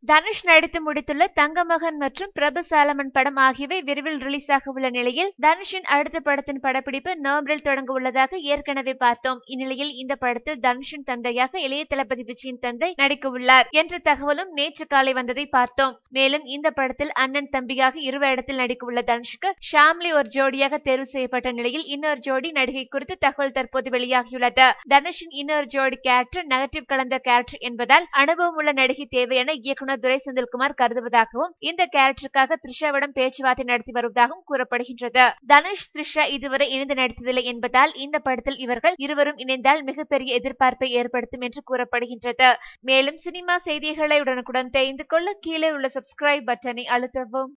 தனுஷ் நடித்து முடித்துள்ள தங்கமகன் மற்றும் பிரபு சாலமன் படம் ஆகியவை விரைவில் ரிலீஸ் ஆக உள்ள நிலையில் தனுஷின் அடுத்த படத்தின் படப்பிடிப்பு நவம்பரில் தொடங்க உள்ளதாக ஏற்கனவே பார்த்தோம் இந்நிலையில் இந்த படத்தில் தனுஷின் தந்தையாக இளைய தளபதி விஜயின் தந்தை நடிக்க உள்ளார் என்ற தகவலும் நேற்று காலை வந்ததை பார்த்தோம் மேலும் இந்த படத்தில் அண்ணன் தம்பியாக இரு வேடத்தில் நடிக்க உள்ள தனுஷுக்கு ஷாம்லி ஒரு ஜோடியாக தேர்வு செய்யப்பட்ட நிலையில் இன்னொரு ஜோடி நடிகை குறித்து தகவல் தற்போது வெளியாகியுள்ளது தனுஷின் இன்னொரு ஜோடி கேரக்டர் நெகட்டிவ் கலந்த கேரக்டர் என்பதால் அனுபவம் உள்ள நடிகை தேவை என இயக்குனர் துரை செந்தில்குமார் கருதுவதாகவும் இந்த கேரக்டருக்காக த்ரிஷாவிடம் பேச்சுவார்த்தை நடத்தி வருவதாகவும் கூறப்படுகின்றது தனுஷ் த்ரிஷா இதுவரை இணைந்து நடித்ததில்லை என்பதால் இந்த படத்தில் இவர்கள் இருவரும் இணைந்தால் மிகப்பெரிய எதிர்பார்ப்பை ஏற்படுத்தும் என்று கூறப்படுகின்றது மேலும் சினிமா செய்திகளை உடனுக்குடன் தெரிந்து கொள்ள கீழே உள்ள சப்ஸ்கிரைப் பட்டனை அழுத்தவும்